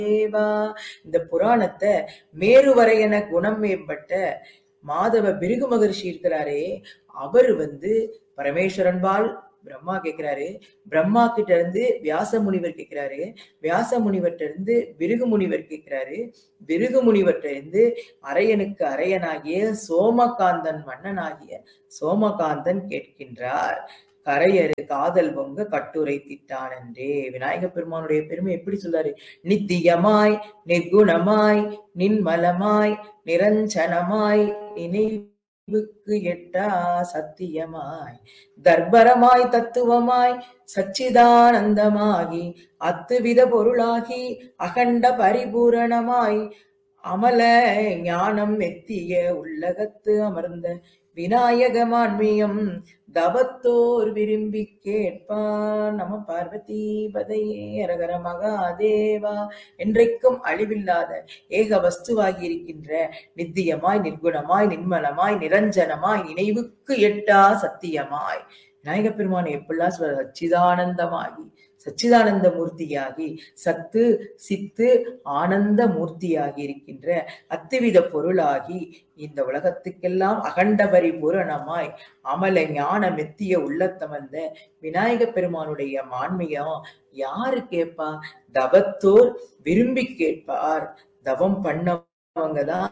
தேவா இந்த புராணத்தை மேருவரையன குணம் மேம்பட்ட மாதவ பிருகு மகர்ஷி இருக்கிறாரே அவர் வந்து பரமேஸ்வரன்பால் பிரம்மா கேட்கிறாரு பிரம்மா கிட்ட இருந்து வியாச முனிவர் கேட்கிறாரு வியாச முனிவர்கிட்ட இருந்து பிருகு முனிவர் கேட்கிறாரு பிருகு முனிவர்கிட்ட இருந்து அரையனுக்கு அரையனாகிய சோமகாந்தன் மன்னனாகிய சோமகாந்தன் கேட்கின்றார் கரையரு காதல் பொங்க கட்டுரை திட்டான் என்றே விநாயக பெருமானுடைய பெருமை எப்படி சொல்லாரு நித்தியமாய் நிர்குணமாய் நின்மலமாய் நிரஞ்சனமாய் நினைவுக்கு எட்டா சத்தியமாய் தர்பரமாய் தத்துவமாய் சச்சிதானந்தமாகி அத்துவித பொருளாகி அகண்ட பரிபூரணமாய் அமல ஞானம் எத்திய உள்ளகத்து அமர்ந்த விநாயகமான்மியம் தவத்தோர் விரும்பி கேட்பான் நம பார்வதி பதையே அரகர மகாதேவா என்றைக்கும் அழிவில்லாத ஏக வஸ்துவாகி இருக்கின்ற நித்தியமாய் நிர்குணமாய் நிர்மலமாய் நிரஞ்சனமாய் நினைவுக்கு எட்டா சத்தியமாய் விநாயக பெருமான் எப்படிலாம் சொல்ற சச்சிதானந்தமாகி சச்சிதானந்த மூர்த்தியாகி சத்து சித்து ஆனந்த மூர்த்தியாகி இருக்கின்ற அத்துவித பொருளாகி இந்த உலகத்துக்கெல்லாம் அகண்ட பரிபூரணமாய் அமல ஞான மெத்திய உள்ளத்தமர்ந்த விநாயக பெருமானுடைய மான்மியம் யாரு கேட்பா தவத்தோர் விரும்பி கேட்பார் தவம் பண்ணவங்கதான்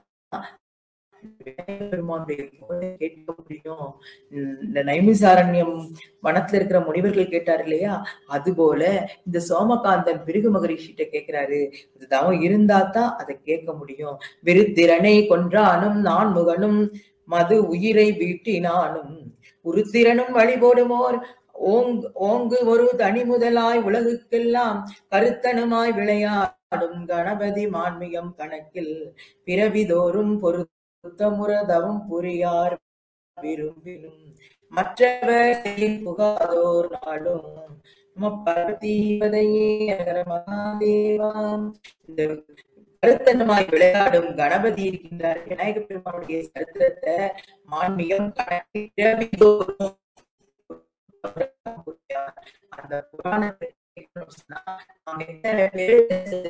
விநாயக பெருமானுடைய புகழை கேட்க முடியும் இந்த நைமிசாரண்யம் வனத்துல இருக்கிற முனிவர்கள் கேட்டார் இல்லையா அது போல இந்த சோமகாந்தன் பிருகு மகரிஷிட்ட கேக்குறாரு அது தவம் இருந்தா தான் அதை கேட்க முடியும் விருத்திரனை கொன்றானும் நான் முகனும் மது உயிரை வீட்டினானும் உருத்திரனும் வழிபோடுமோர் ஓங்கு ஓங்கு ஒரு தனி முதலாய் உலகுக்கெல்லாம் கருத்தனுமாய் விளையாடும் கணபதி மான்மியம் கணக்கில் பிறவிதோறும் பொருத்தமுற தவம் புரியார் விரும்பினும் மற்றவர் செய்யும் புகாதோர் நாடும் நம பார்வதிபதையே அகர மகாதேவாம் இந்த கருத்தனமாய் விளையாடும் கணபதி இருக்கின்றார் விநாயக பெருமானுடைய சரித்திரத்தை மான்மியம் கணக்கில் பிறவிதோறும் அந்த புராணத்தை கேட்கணும்னு சொன்னா நாம் எத்தனை பேர்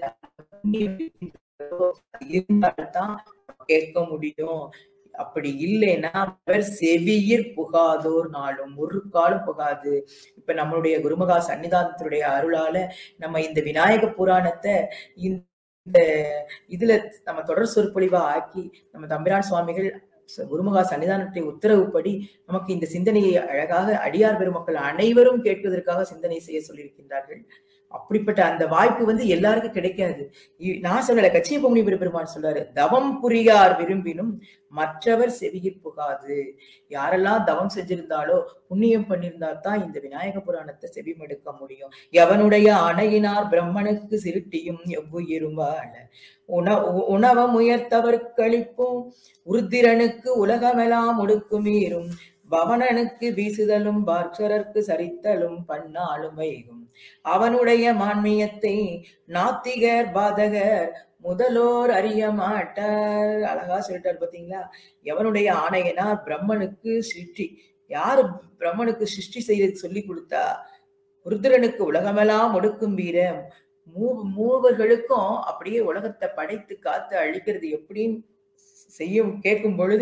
இருந்தால்தான் கேட்க முடியும் அப்படி இல்லைன்னா அவர் செவியிற் புகாதோர் நாளும் ஒரு காலம் புகாது இப்ப நம்மளுடைய குருமகா சன்னிதானத்தினுடைய அருளால நம்ம இந்த விநாயக புராணத்தை இந்த இதுல நம்ம தொடர் சொற்பொழிவா ஆக்கி நம்ம தம்பிரான் சுவாமிகள் குருமகா சன்னிதானத்தை உத்தரவுப்படி நமக்கு இந்த சிந்தனையை அழகாக அடியார் பெருமக்கள் அனைவரும் கேட்பதற்காக சிந்தனை செய்ய சொல்லியிருக்கின்றார்கள் அப்படிப்பட்ட அந்த வாய்ப்பு வந்து எல்லாருக்கும் கிடைக்காது நான் சொல்லல கச்சிய பொம்மணி பெருமான் சொல்றாரு தவம் புரியார் விரும்பினும் மற்றவர் செவியிற் புகாது யாரெல்லாம் தவம் செஞ்சிருந்தாலோ புண்ணியம் பண்ணியிருந்தா தான் இந்த விநாயக புராணத்தை செவிமடுக்க முடியும் எவனுடைய அணையினார் பிரம்மனுக்கு சிருட்டியும் எவ்வுயிரும் வாழ உண உணவம் உயர்த்தவர்களிப்பும் உருத்திரனுக்கு உலகமெல்லாம் ஒடுக்குமீறும் பவனனுக்கு வீசுதலும் பார்க்சரர்க்கு சரித்தலும் பண்ணாலும் வைகும் அவனுடைய மான்மியத்தை நாத்திகர் பாதகர் முதலோர் அறிய மாட்டார் அழகா சொல்லிட்டார் பாத்தீங்களா எவனுடைய ஆணையனார் பிரம்மனுக்கு சிருஷ்டி யாரு பிரம்மனுக்கு சிருஷ்டி செய்ய சொல்லி கொடுத்தா ருத்ரனுக்கு உலகமெல்லாம் ஒடுக்கும் வீரம் மூ மூவர்களுக்கும் அப்படியே உலகத்தை படைத்து காத்து அழிக்கிறது எப்படின்னு செய்யும் கேட்கும் பொழுது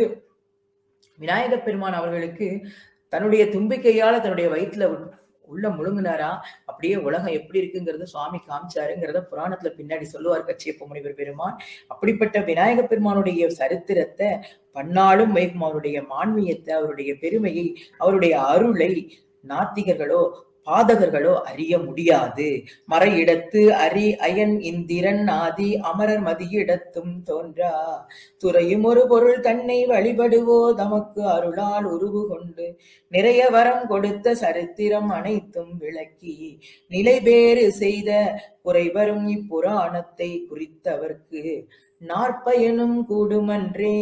விநாயக பெருமான் அவர்களுக்கு தன்னுடைய தும்பிக்கையால தன்னுடைய வயிற்றுல உள்ள முழுங்கினாரா அப்படியே உலகம் எப்படி இருக்குங்கிறது சுவாமி காமிச்சாருங்கிறத புராணத்துல பின்னாடி சொல்லுவார் கச்சியப்ப முனிவர் பெருமான் அப்படிப்பட்ட விநாயக பெருமானுடைய சரித்திரத்தை பன்னாலும் வைகும் அவருடைய மான்மியத்தை அவருடைய பெருமையை அவருடைய அருளை நாத்திகர்களோ பாதகர்களோ அறிய முடியாது மறையிடத்து அரி அயன் இந்திரன் ஆதி அமரர் மதியிடத்தும் தோன்றா துறையும் ஒரு பொருள் தன்னை வழிபடுவோ தமக்கு அருளால் உருவு கொண்டு நிறைய வரம் கொடுத்த சரித்திரம் அனைத்தும் விளக்கி நிலைபேறு செய்த குறைவரும் இப்புராணத்தை குறித்தவர்க்கு நாற்பயனும் கூடுமன்றே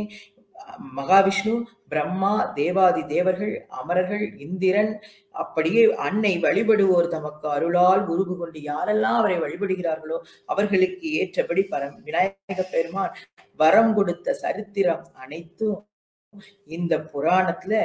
மகாவிஷ்ணு பிரம்மா தேவாதி தேவர்கள் அமரர்கள் இந்திரன் அப்படியே அன்னை வழிபடுவோர் தமக்கு அருளால் உருவு கொண்டு யாரெல்லாம் அவரை வழிபடுகிறார்களோ அவர்களுக்கு ஏற்றபடி பரம் விநாயக பெருமான் வரம் கொடுத்த சரித்திரம் அனைத்தும் இந்த புராணத்துல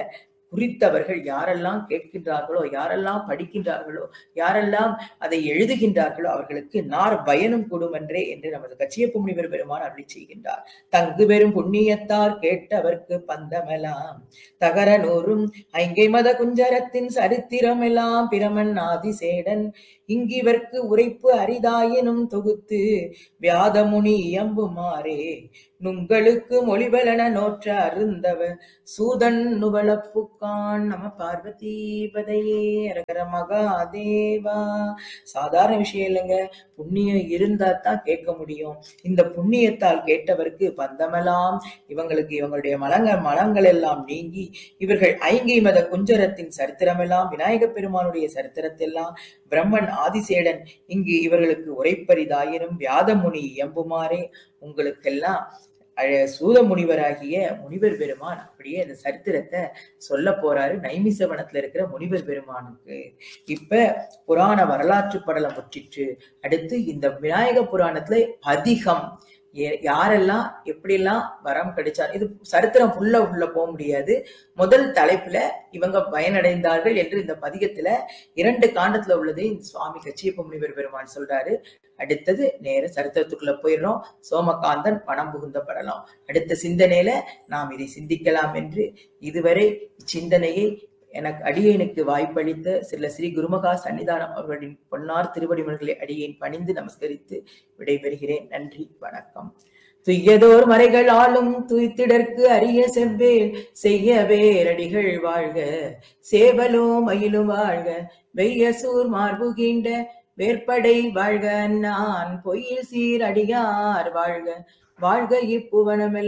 குறித்தவர்கள் யாரெல்லாம் கேட்கின்றார்களோ யாரெல்லாம் படிக்கின்றார்களோ யாரெல்லாம் அதை எழுதுகின்றார்களோ அவர்களுக்கு நார் பயனும் கொடுமன்றே என்று நமது கச்சியப்ப முனிவர் பெருமான் அருளி செய்கின்றார் தங்கு பெரும் புண்ணியத்தார் கேட்டவர்க்கு பந்தமெல்லாம் தகர நூறும் ஐங்கை மத குஞ்சரத்தின் சரித்திரமெல்லாம் பிரமன் ஆதிசேடன் இங்கிவர்க்கு உரைப்பு அரிதாயினும் தொகுத்து வியாதமுனி இயம்புமாறே நுங்களுக்கு மொழிபலன நோற்ற அருந்தவ சூதன் நுவளப்புக்கான் நம பார்வதி பதையே அரகர மகாதேவா சாதாரண விஷயம் இல்லைங்க புண்ணியம் இருந்தா தான் கேட்க முடியும் இந்த புண்ணியத்தால் கேட்டவருக்கு பந்தமெல்லாம் இவங்களுக்கு இவங்களுடைய மலங்க மலங்கள் எல்லாம் நீங்கி இவர்கள் ஐங்கை மத குஞ்சரத்தின் சரித்திரமெல்லாம் விநாயகப் பெருமானுடைய சரித்திரத்தெல்லாம் பிரம்மன் ஆதிசேடன் இங்கு இவர்களுக்கு உரைப்பரிதாயினும் வியாதமுனி இயம்புமாறே உங்களுக்கெல்லாம் அழ- சூத முனிவராகிய முனிவர் பெருமான் அப்படியே அந்த சரித்திரத்தை சொல்ல போறாரு நைமிசவனத்துல இருக்கிற முனிவர் பெருமானுக்கு இப்ப புராண வரலாற்று படலம் முற்றிற்று அடுத்து இந்த விநாயக புராணத்துல அதிகம் ஏ- யாரெல்லாம் எப்படியெல்லாம் வரம் கிடைச்சா இது சரித்திரம் ஃபுல்லா உள்ள போக முடியாது முதல் தலைப்புல இவங்க பயனடைந்தார்கள் என்று இந்த பதிகத்துல இரண்டு காண்டத்துல உள்ளதை இந்த சுவாமி கச்சியப்ப முனிவர் பெருமான் சொல்றாரு அடுத்தது நேர சரித்திரத்துக்குள்ள போயிடுறோம் சோமகாந்தன் பணம் புகுந்த படலாம் அடுத்த சிந்தனையில நாம் இதை சிந்திக்கலாம் என்று இதுவரை சிந்தனையை எனக்கு அடியேனுக்கு வாய்ப்பளித்த சில ஸ்ரீ குருமகா சன்னிதானம் அவர்களின் பொன்னார் திருவடிமல்களை அடியேன் பணிந்து நமஸ்கரித்து விடைபெறுகிறேன் நன்றி வணக்கம் துய்யதோர் மறைகள் ஆளும் துய்த்திடற்கு அரிய செவ்வேல் செய்ய வேரடிகள் வாழ்க சேவலோ மயிலும் வாழ்க வெய்யசூர் மார்புகின்ற வேற்படை வாழ்க நான் பொய்யில் சீர் அடியார் வாழ்க வாழ்க இப்புவனமெல்லாம்